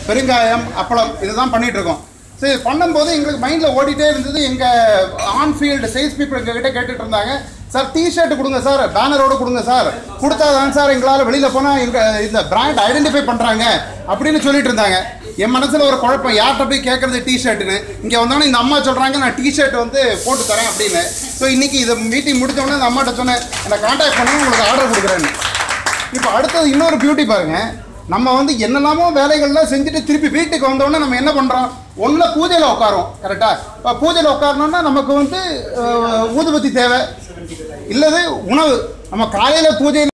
பெருங்காயம் அப்பளம் இதுதான் பண்ணிட்டு இருக்கோம் சரி பண்ணும்போது எங்களுக்கு மைண்டில் ஓடிட்டே இருந்தது எங்கள் ஆன் ஃபீல்டு சேல்ஸ் பீப்புள் எங்ககிட்ட கேட்டுட்டு இருந்தாங்க சார் டிஷர்ட் கொடுங்க சார் பேனரோட கொடுங்க சார் கொடுத்தாதான் சார் எங்களால் வெளியில் போனால் எங்கள் இந்த பிராண்ட் ஐடென்டிஃபை பண்ணுறாங்க அப்படின்னு சொல்லிட்டு இருந்தாங்க என் மனசில் ஒரு குழப்பம் யார்கிட்ட போய் கேட்குறது டிஷர்ட்டுன்னு இங்கே வந்தோடனே இந்த அம்மா சொல்கிறாங்க நான் டிஷர்ட் வந்து போட்டு தரேன் அப்படின்னு ஸோ இன்னைக்கு இதை மீட்டிங் முடிச்சோடனே இந்த அம்மாட்ட சொன்னேன் என்னை காண்டாக்ட் பண்ணி உங்களுக்கு ஆர்டர் கொடுக்குறேன்னு இப்போ அடுத்தது இன்னொரு பியூட்டி பாருங்க நம்ம வந்து என்னெல்லாமோ வேலைகள்லாம் செஞ்சுட்டு திருப்பி வீட்டுக்கு வந்தோடனே நம்ம என்ன பண்ணுறோம் ஒன்றில் பூஜையில் உட்காரோம் கரெக்டாக இப்போ பூஜையில் உட்காரணும்னா நமக்கு வந்து அஹ், ஊதுபத்தி தேவை இல்லது உணவு நம்ம காலையில் பூஜை